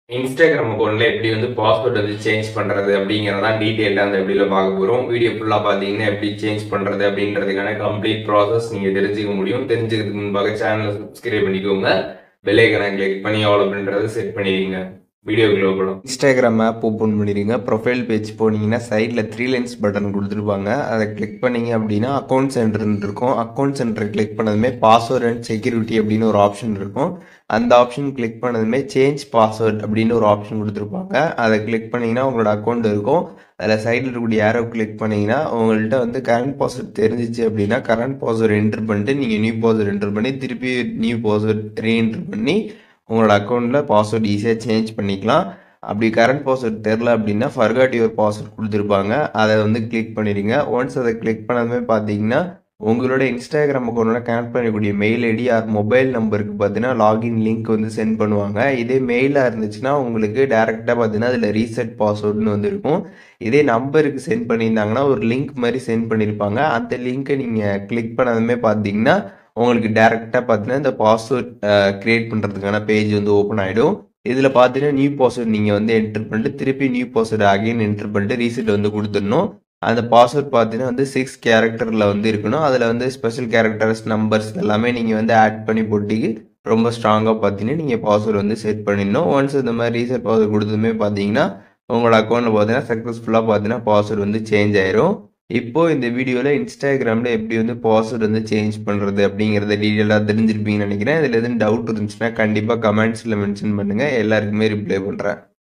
Instagram அக்கௌண்ட்ல எப்படி வந்து பாஸ்வேர்ட் வந்து சேஞ்ச் பண்றது அப்படிங்கறதான் டீடைல்டா அந்த வீடியோல பார்க்க போறோம் வீடியோ ஃபுல்லா பாத்தீங்கன்னா எப்படி சேஞ்ச் பண்றது அப்படின்றதுக்கான கம்ப்ளீட் ப்ராசஸ் நீங்க தெரிஞ்சுக்க முடியும் தெரிஞ்சுக்கிறதுக்கு முன்பாக சேனலை சப்ஸ்கிரைப் பண்ணிக்கோங்க பெல்லைக்கனை கிளிக் பண்ணி ஆல் அப்படின்றத செட் பண்ணிடுங்க வீடியோக்குள்ள போகலாம் இன்ஸ்டாகிராம் ஆப் ஓப்பன் பண்ணிடுங்க ப்ரொஃபைல் பேஜ் போனீங்கன்னா சைடில் த்ரீ லைன்ஸ் பட்டன் கொடுத்துருப்பாங்க அதை கிளிக் பண்ணீங்க அப்படின்னா அக்கௌண்ட் சென்டர்னு இருக்கும் அக்கௌண்ட் சென்டரை கிளிக் பண்ணதுமே பாஸ்வேர்ட் அண்ட் செக்யூரிட்டி அப்படின்னு ஒரு ஆப்ஷன் இருக்கும் அந்த ஆப்ஷன் கிளிக் பண்ணதுமே சேஞ்ச் பாஸ்வேர்ட் அப்படின்னு ஒரு ஆப்ஷன் கொடுத்துருப்பாங்க அதை கிளிக் பண்ணீங்கன்னா உங்களோட அக்கௌண்ட் இருக்கும் அதில் சைடில் இருக்கக்கூடிய ஏரோ கிளிக் பண்ணீங்கன்னா உங்கள்கிட்ட வந்து கரண்ட் பாஸ்வேர்ட் தெரிஞ்சிச்சு அப்படின்னா கரண்ட் பாஸ்வேர்ட் என்டர் பண்ணிட்டு நீங்கள் நியூ பாஸ்வேர்ட் என்டர் பண்ணி திருப்பி நியூ பாஸ்வேர்ட் ரீஎன்டர் பண்ணி உங்களோட அக்கௌண்ட்டில் பாஸ்வேர்ட் ஈஸியாக சேஞ்ச் பண்ணிக்கலாம் அப்படி கரண்ட் பாஸ்வேர்ட் தெரில அப்படின்னா ஃபர்காட் யுவர் பாஸ்வேர்ட் கொடுத்துருப்பாங்க அதை வந்து கிளிக் பண்ணிடுங்க ஒன்ஸ் அதை கிளிக் பண்ணதுமே பார்த்தீங்கன்னா உங்களோட இன்ஸ்டாகிராம் அக்கௌண்ட்டோட கனெக்ட் பண்ணக்கூடிய மெயில் ஐடி ஆர் மொபைல் நம்பருக்கு பார்த்தீங்கன்னா லாகின் லிங்க் வந்து சென்ட் பண்ணுவாங்க இதே மெயிலாக இருந்துச்சுன்னா உங்களுக்கு டேரெக்டாக பார்த்தீங்கன்னா அதில் ரீசெட் பாஸ்வேர்டுன்னு வந்து இருக்கும் இதே நம்பருக்கு சென்ட் பண்ணியிருந்தாங்கன்னா ஒரு லிங்க் மாதிரி சென்ட் பண்ணியிருப்பாங்க அந்த லிங்க்கை நீங்கள் கிளிக் பண்ணதுமே பார்த்தீங்கன்னா உங்களுக்கு டேரெக்டாக பார்த்தீங்கன்னா இந்த பாஸ்வேர்ட் க்ரியேட் பண்ணுறதுக்கான பேஜ் வந்து ஓப்பன் ஆகிடும் இதில் பார்த்தீங்கன்னா நியூ பாஸ்வேர்ட் நீங்கள் வந்து என்டர் பண்ணிட்டு திருப்பி நியூ பாஸ்வேர்டு அகைன் என்டர் பண்ணிட்டு ரீசெட் வந்து கொடுத்துடணும் அந்த பாஸ்வேர்ட் பார்த்தீங்கன்னா வந்து சிக்ஸ் கேரக்டரில் வந்து இருக்கணும் அதில் வந்து ஸ்பெஷல் கேரக்டர்ஸ் நம்பர்ஸ் எல்லாமே நீங்கள் வந்து ஆட் பண்ணி போட்டிக்கு ரொம்ப ஸ்ட்ராங்காக பார்த்தீங்கன்னா நீங்கள் பாஸ்வேர்டு வந்து செட் பண்ணிடணும் ஒன்ஸ் இந்த மாதிரி ரீசெட் பாஸ்வேர்டு கொடுத்ததுமே பார்த்தீங்கன்னா உங்களோட அக்கௌண்ட்டில் பார்த்தீங்கன்னா சக்ஸஸ்ஃபுல்லாக பார்த்தீங்கன்னா பாஸ்வேர்டு வந்து சேஞ்ச் ஆயிரும் இப்போ இந்த வீடியோவில் இன்ஸ்டாகிராமில் எப்படி வந்து பாஸ்வேர்டு வந்து சேஞ்ச் பண்ணுறது அப்படிங்கிறத டீட்டெயிலாக தெரிஞ்சிருப்பீங்கன்னு நினைக்கிறேன் இதில் எதுவும் டவுட் இருந்துச்சுன்னா கண்டிப்பாக கமெண்ட்ஸில் மென்ஷன் பண்ணுங்கள் எல்லாருக்குமே ரிப்ளை பண்ணுறேன்